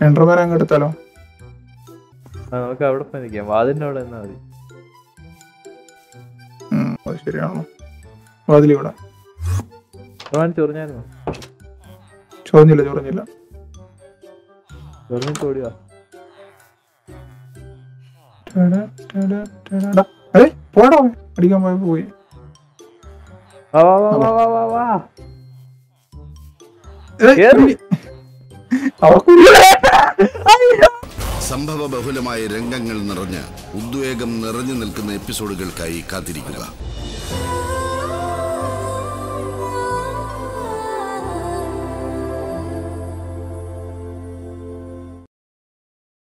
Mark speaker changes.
Speaker 1: Enderman അങ്ങ് എടുത്താലോ
Speaker 2: ആ, നമുക്ക് അവിടെ പോയി നിൽക്കാം വാതിന്റെ അവിടെ നിന്നാ മതി
Speaker 1: ഉം, അത് ശരിയാണോ വാതിലിവിടെ
Speaker 2: റോൻ ചൊറിഞ്ഞായിരുന്നു
Speaker 1: ചൊറിഞ്ഞില്ല ചൊറിഞ്ഞില്ല
Speaker 2: ചൊറിഞ്ഞിട്ട് ഓടിയാ
Speaker 1: ടട, ടട, ടട. ഡാ, ഏയ് പോടാ അടിക്കാൻ പോയ പോയി
Speaker 2: വാ വാ വാ വാ വാ വാ വാ
Speaker 1: ഏയ്,
Speaker 2: കേറി.
Speaker 1: അവക്കുള്ളിൽ.
Speaker 3: സംഭവ ബഹുലമായ രംഗങ്ങൾ നിറഞ്ഞ് ഉദ്വേഗം നിറഞ്ഞു നിൽക്കുന്ന എപ്പിസോഡുകൾക്കായി കാത്തിരിക്കുക